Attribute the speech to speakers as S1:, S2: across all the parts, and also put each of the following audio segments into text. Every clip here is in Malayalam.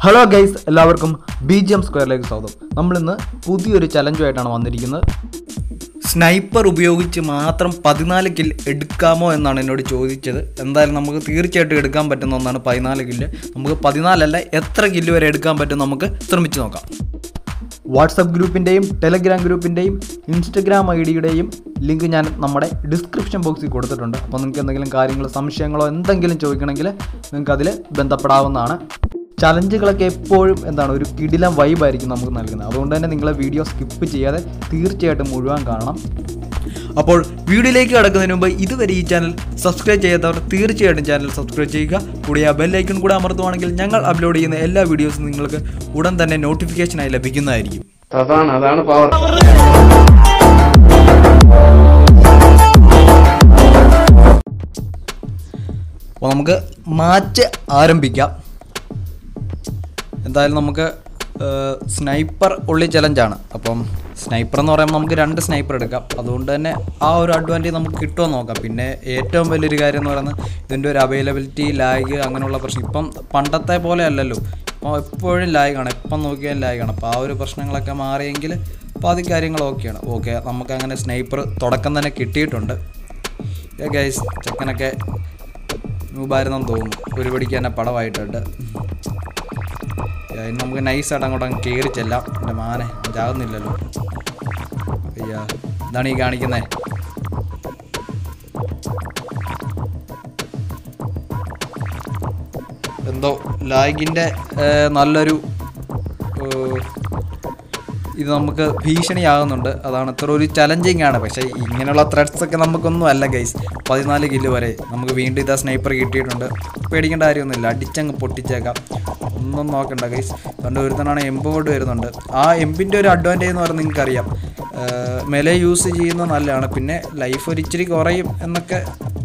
S1: ഹലോ ഗൈസ് എല്ലാവർക്കും ബി ജി എം സ്ക്വയറിലേക്ക് സ്വാഗതം നമ്മളിന്ന് പുതിയൊരു ചലഞ്ചുമായിട്ടാണ് വന്നിരിക്കുന്നത് സ്നൈപ്പർ ഉപയോഗിച്ച് മാത്രം പതിനാല് കിൽ എടുക്കാമോ എന്നാണ് എന്നോട് ചോദിച്ചത് എന്തായാലും നമുക്ക് തീർച്ചയായിട്ടും എടുക്കാൻ പറ്റുന്ന ഒന്നാണ് പതിനാല് കില്ല് നമുക്ക് പതിനാലല്ല എത്ര കില്ല് വരെ എടുക്കാൻ പറ്റും നമുക്ക് ശ്രമിച്ചു നോക്കാം വാട്സപ്പ് ഗ്രൂപ്പിൻ്റെയും ടെലഗ്രാം ഗ്രൂപ്പിൻ്റെയും ഇൻസ്റ്റഗ്രാം ഐ ഡിയുടെയും ലിങ്ക് ഞാൻ നമ്മുടെ ഡിസ്ക്രിപ്ഷൻ ബോക്സിൽ കൊടുത്തിട്ടുണ്ട് അപ്പോൾ നിങ്ങൾക്ക് എന്തെങ്കിലും കാര്യങ്ങളോ സംശയങ്ങളോ എന്തെങ്കിലും ചോദിക്കണമെങ്കിൽ നിങ്ങൾക്ക് അതിൽ ബന്ധപ്പെടാവുന്നതാണ് ചലഞ്ചുകളൊക്കെ എപ്പോഴും എന്താണ് ഒരു കിടിലം വൈബായിരിക്കും നമുക്ക് നൽകുന്നത് അതുകൊണ്ട് തന്നെ നിങ്ങളെ വീഡിയോ സ്കിപ്പ് ചെയ്യാതെ തീർച്ചയായിട്ടും മുഴുവൻ കാണണം അപ്പോൾ വീഡിയോയിലേക്ക് കടക്കുന്നതിന് മുമ്പ് ഇതുവരെ ഈ ചാനൽ സബ്സ്ക്രൈബ് ചെയ്യാത്തവർ തീർച്ചയായിട്ടും ചാനൽ സബ്സ്ക്രൈബ് ചെയ്യുക കൂടി ആ ബെല്ലൈക്കൺ കൂടെ അമർത്തുവാണെങ്കിൽ ഞങ്ങൾ അപ്ലോഡ് ചെയ്യുന്ന എല്ലാ വീഡിയോസും നിങ്ങൾക്ക് ഉടൻ തന്നെ നോട്ടിഫിക്കേഷനായി ലഭിക്കുന്നതായിരിക്കും
S2: അതാണ് അതാണ് പവർ
S1: അപ്പോൾ നമുക്ക് മാച്ച് ആരംഭിക്കാം എന്തായാലും നമുക്ക് സ്നൈപ്പർ ഉള്ളി ചലഞ്ചാണ് അപ്പം സ്നൈപ്പർ എന്ന് പറയുമ്പോൾ നമുക്ക് രണ്ട് സ്നൈപ്പർ എടുക്കാം അതുകൊണ്ട് തന്നെ ആ ഒരു അഡ്വാൻറ്റേജ് നമുക്ക് കിട്ടുമോ നോക്കാം പിന്നെ ഏറ്റവും വലിയൊരു കാര്യം എന്ന് പറയുന്നത് ഇതിൻ്റെ ഒരു അവൈലബിലിറ്റി ലാഗ് അങ്ങനെയുള്ള പ്രശ്നം ഇപ്പം പണ്ടത്തെ പോലെ അല്ലല്ലോ ഇപ്പോൾ എപ്പോഴും ലാഗാണ് എപ്പം നോക്കിയാലും ലാഗാണ് അപ്പോൾ ആ ഒരു പ്രശ്നങ്ങളൊക്കെ മാറിയെങ്കിൽ അപ്പോൾ അത് കാര്യങ്ങൾ ഓക്കെയാണ് ഓക്കെ നമുക്ക് അങ്ങനെ സ്നൈപ്പർ തുടക്കം തന്നെ കിട്ടിയിട്ടുണ്ട് ഗൈസ് ചെക്കനൊക്കെ നൂബായിരുന്നെന്ന് തോന്നുന്നു ഒരു പിടിക്ക് തന്നെ പടമായിട്ടുണ്ട് ഇനി നമുക്ക് നൈസായിട്ട് അങ്ങോട്ട് അങ്ങ് കയറി ചെല്ലാം എൻ്റെ മാനെ ചാകുന്നില്ലല്ലോ അയ്യാ ഇതാണ് ഈ കാണിക്കുന്നത് എന്തോ ലാഗിൻ്റെ നല്ലൊരു ഏഹ്, ഇത് നമുക്ക് ഭീഷണിയാകുന്നുണ്ട് അതാണ് ഇത്ര ഒരു ചലഞ്ചിങ് ആണ് പക്ഷേ ഇങ്ങനെയുള്ള ത്രെഡ്സ് ഒക്കെ നമുക്കൊന്നും അല്ല ഗൈസ് പതിനാല് കില്ല് വരെ നമുക്ക് വീണ്ടും ഇതാ സ്നൈപ്പർ കിട്ടിയിട്ടുണ്ട് പേടിക്കേണ്ട കാര്യമൊന്നുമില്ല അടിച്ചങ്ങ് പൊട്ടിച്ചേക്കാം ഒന്നും നോക്കണ്ട ഗൈസ് പണ്ട് ഒരുത്തനാണ് എംബ് കൊണ്ട് വരുന്നുണ്ട് ആ എംബിൻ്റെ ഒരു അഡ്വാൻറ്റേജ് എന്ന് പറഞ്ഞാൽ നിങ്ങൾക്കറിയാം മെല യൂസ് ചെയ്യുന്നത് നല്ലതാണ് പിന്നെ ലൈഫ് ഒരു ഇച്ചിരി കുറയും എന്നൊക്കെ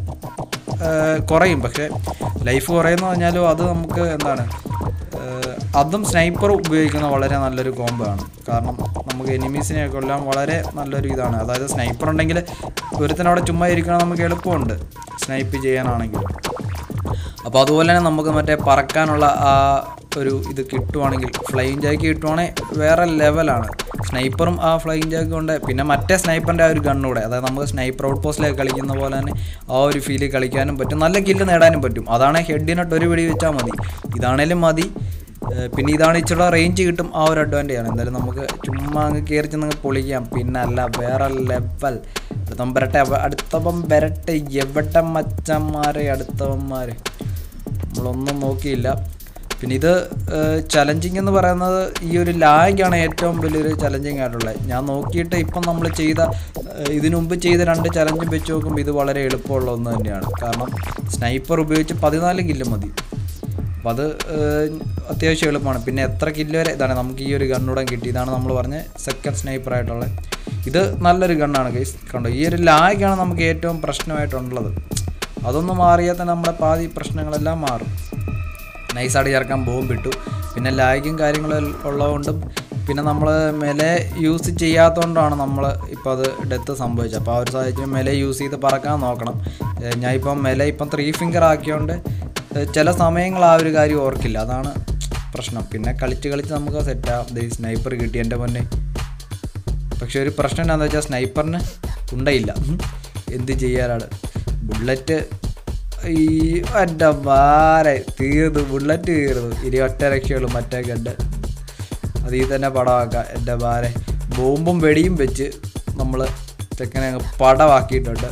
S1: ഏഹ് കുറയും പക്ഷേ ലൈഫ് കുറയുന്ന പറഞ്ഞാലും അത് നമുക്ക് എന്താണ് ഏഹ് അതും സ്നൈപ്പർ ഉപയോഗിക്കുന്ന വളരെ നല്ലൊരു കോംബോ ആണ് കാരണം നമുക്ക് എനിമീസിനെ കൊല്ലാൻ വളരെ നല്ലൊരു ഇതാണ് അതായത് സ്നൈപ്പർ ഉണ്ടെങ്കിൽ ഒരുത്തനവിടെ ചുമ്മാ ഇരിക്കണം നമുക്ക് എളുപ്പമുണ്ട് സ്നൈപ്പ് ചെയ്യാനാണെങ്കിൽ അപ്പോൾ അതുപോലെ തന്നെ നമുക്ക് മറ്റേ പറക്കാനുള്ള ആ ഒരു ഇത് കിട്ടുവാണെങ്കിൽ ഫ്ലൈയിങ് ജാക്ക് കിട്ടുവാണെങ്കിൽ വേറെ ലെവലാണ് സ്നൈപ്പറും ആ ഫ്ലൈയിങ് ജാക്ക് കൊണ്ട് പിന്നെ മറ്റേ സ്നൈപ്പറിൻ്റെ ആ ഒരു ഗണ്ണൂടെ അതായത് നമുക്ക് സ്നൈപ്പർ ഔട്ട് പോസ്റ്റിലേക്ക് കളിക്കുന്ന പോലെ തന്നെ ആ ഒരു ഫീല് കളിക്കാനും പറ്റും നല്ല കില്ല് നേടാനും പറ്റും അതാണ് ഹെഡിനട്ട് ഒരു വെടി വെച്ചാൽ മതി ഇതാണേലും മതി ഏഹ് പിന്നെ ഇതാണ് ഇച്ചിരി റേഞ്ച് കിട്ടും ആ ഒരു അഡ്വാൻറ്റേജ് ആണ് എന്തായാലും നമുക്ക് ചുമ്മാ അങ്ങ് കയറി ചെന്ന് പൊളിക്കാം പിന്നെ അല്ല വേറെ ലെവൽ അടുത്തവൻ വരട്ടെ അവ- അടുത്തവൻ വരട്ടെ എവിടെ മച്ചന്മാരെ അടുത്തവന്മാർ നമ്മളൊന്നും നോക്കിയില്ല പിന്നെ ഇത് ചലഞ്ചിങ് എന്ന് പറയുന്നത് ഈ ഒരു ലാഗാണ് ഏറ്റവും വലിയൊരു ചലഞ്ചിങ് ആയിട്ടുള്ളത് ഞാൻ നോക്കിയിട്ട് ഇപ്പം നമ്മൾ ചെയ്ത ഏഹ് ഇതിനു മുമ്പ് ചെയ്ത രണ്ട് ചലഞ്ചും വെച്ച് നോക്കുമ്പോൾ ഇത് വളരെ എളുപ്പമുള്ള ഒന്ന് തന്നെയാണ് കാരണം സ്നൈപ്പർ ഉപയോഗിച്ച് പതിനാല് കില്ല് മതി അപ്പോൾ അത് ഏഹ്, അത്യാവശ്യം എളുപ്പമാണ് പിന്നെ എത്ര കില്ല് വരെ ഇതാണ് നമുക്ക് ഈ ഒരു ഗണ്ണൂടെ കിട്ടി ഇതാണ് നമ്മൾ പറഞ്ഞ സെക്കൻഡ് സ്നൈപ്പർ ആയിട്ടുള്ളത് ഇത് നല്ലൊരു ഗണ്ണാണ് ഗൈസ് കണ്ടോ ഈ ഒരു ലാഗാണ് നമുക്ക് ഏറ്റവും പ്രശ്നമായിട്ടുള്ളത് അതൊന്ന് മാറിയാൽ തന്നെ നമ്മുടെ പാതി പ്രശ്നങ്ങളെല്ലാം മാറും നൈസായിട്ട് ചേർക്കാൻ ബോംബ് ഇട്ടു പിന്നെ ലാഗും കാര്യങ്ങളും ഉള്ളതുകൊണ്ടും പിന്നെ നമ്മൾ മെലെ യൂസ് ചെയ്യാത്തതുകൊണ്ടാണ് നമ്മൾ ഇപ്പോൾ അത് ഡെത്ത് സംഭവിച്ചത് അപ്പോൾ ആ ഒരു സാഹചര്യം മെലെ യൂസ് ചെയ്ത് പറക്കാൻ നോക്കണം ഏഹ് ഞാൻ ഇപ്പം മെലെ ഇപ്പം ത്രീ ഫിംഗർ ആക്കിയോണ്ട് ഏഹ് ചില സമയങ്ങൾ ആ ഒരു കാര്യം ഓർക്കില്ല അതാണ് പ്രശ്നം പിന്നെ കളിച്ച് കളിച്ച് നമുക്ക് സെറ്റാവും ഈ സ്നൈപ്പർ കിട്ടി എൻ്റെ മുന്നേ പക്ഷെ ഒരു പ്രശ്നം എന്താണെന്ന് വെച്ചാൽ സ്നൈപ്പറിന് ഉണ്ടയില്ല ഉം. എന്ത് ചെയ്യാനാണ് ബുള്ളറ്റ് ഈ എൻ്റെ മാരെ തീർന്നു ബുള്ളറ്റ് തീർന്നു ഇനി ഒറ്റ രക്ഷയുള്ളൂ മറ്റേ കണ്ട് അതിൽ തന്നെ പടമാക്കാം എൻ്റെ മാരെ ബോംബും വെടിയും വെച്ച് നമ്മൾ ചെക്കനെ അങ്ങ് പടമാക്കിയിട്ടുണ്ട്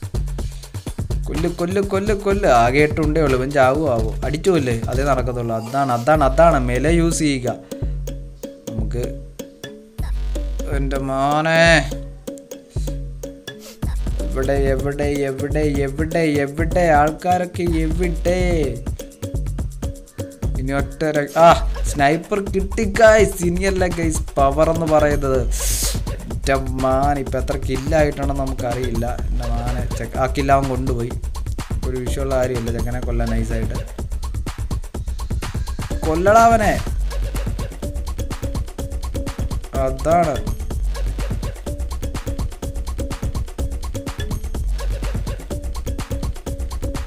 S1: കൊല്ല് കൊല്ല് കൊല്ല് കൊല്ല് ആകെ എട്ടുണ്ടേ ഉള്ളൂ ഇവൻ ചാവും ആവും അടിച്ചു കൊല്ലേ അതേ നടക്കത്തുള്ളൂ അതാണ് അതാണ് അതാണ് മെല യൂസ് ചെയ്യുക നമുക്ക് എൻ്റെ മോനെ എവിടെ എവിടെ എവിടെ എവിടെ എവിടെ ആൾക്കാരൊക്കെ എവിടെ ഇനി ഒറ്റ ര- ആ സ്നൈപ്പർ കിട്ടി ഗൈസ് ഇനിയല്ല ഗൈസ് പവർ എന്ന് പറയുന്നത് എൻ്റെ മാൻ ഇപ്പം എത്ര കില്ലായിട്ടാണെന്ന് നമുക്കറിയില്ല എൻ്റെ മാനെ ചെക്ക ആ കില്ലാവൻ കൊണ്ടുപോയി ഒരു വിഷയമുള്ള കാര്യമില്ല ചെക്കനെ കൊല്ലാൻ നൈസായിട്ട് കൊല്ലടാവനെ അതാണ്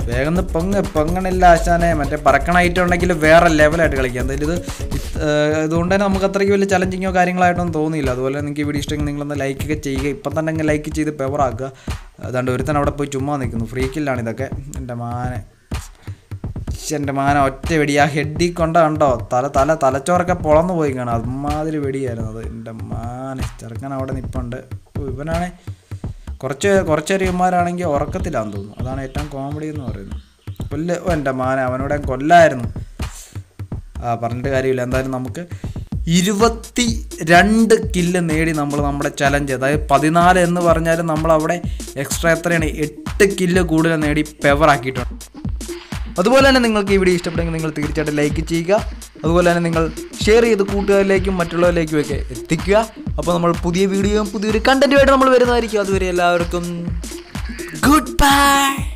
S1: വേഗം ഒന്ന് പൊങ്ങ് പൊങ്ങണില്ല ആശാനെ മറ്റേ പറക്കണ ഐറ്റം ഉണ്ടെങ്കിൽ വേറെ ലെവലായിട്ട് കളിക്കാം എന്തായാലും ഇത് ഇത്, ഏഹ്, ഇതുകൊണ്ട് തന്നെ നമുക്ക് അത്രയ്ക്ക് വലിയ ചലഞ്ചിങ്ങോ കാര്യങ്ങളായിട്ടൊന്നും തോന്നിയില്ല അതുപോലെ നിങ്ങൾക്ക് ഈ വീഡിയോ ഇഷ്ടമെങ്കിൽ നിങ്ങളൊന്ന് ലൈക്ക് ഒക്കെ ചെയ്യുക ഇപ്പം തന്നെ അങ്ങ് ലൈക്ക് ചെയ്ത് പെവറാക്കുക അതുകൊണ്ട് ഒരുത്തൻ അവിടെ പോയി ചുമ്മാ നിൽക്കുന്നു ഫ്രീ കില്ലാണ് ഇതൊക്കെ എൻ്റെ മാനെ ശ്ശെ, എൻ്റെ മാന ഒറ്റ വെടി ആ ഹെഡിൽ കൊണ്ട കണ്ടോ തല തല തലച്ചോറൊക്കെ പൊളന്നു പോയി കാണാം അമ്മാതിരി വെടിയായിരുന്നു അത് എൻ്റെ മാനെ ചെറുക്കൻ അവിടെ നിൽപ്പുണ്ട് ഓ, ഇവനാണെ കുറച്ച് കുറച്ചേരം ഇവന്മാരാണെങ്കിൽ ഉറക്കത്തിലാന്ന് തോന്നുന്നു അതാണ് ഏറ്റവും കോമഡി എന്ന് പറയുന്നത് കൊല്ല് ഓ എൻ്റെ മാന അവനോട് ഞാൻ കൊല്ലായിരുന്നു ആ പറഞ്ഞിട്ട് കാര്യമില്ല എന്തായാലും നമുക്ക് ഇരുപത്തി രണ്ട് കില്ല് നേടി നമ്മൾ നമ്മുടെ ചലഞ്ച് അതായത് പതിനാല് എന്ന് പറഞ്ഞാൽ നമ്മൾ അവിടെ എക്സ്ട്രാ എത്രയാണ് എട്ട് കില്ല് കൂടുതൽ നേടി പെവറാക്കിയിട്ടുണ്ട് അതുപോലെ തന്നെ നിങ്ങൾക്ക് ഈ വീഡിയോ ഇഷ്ടപ്പെടുമെങ്കിൽ നിങ്ങൾ തീർച്ചയായിട്ടും ലൈക്ക് ചെയ്യുക അതുപോലെ തന്നെ നിങ്ങൾ ഷെയർ ചെയ്ത് കൂട്ടുകാരിലേക്കും മറ്റുള്ളവരിലേക്കും ഒക്കെ എത്തിക്കുക അപ്പോൾ നമ്മൾ പുതിയ വീഡിയോയും പുതിയൊരു കണ്ടന്റുമായിട്ട് നമ്മൾ വരുന്നതായിരിക്കും അതുവരെ എല്ലാവർക്കും ഗുഡ് ബൈ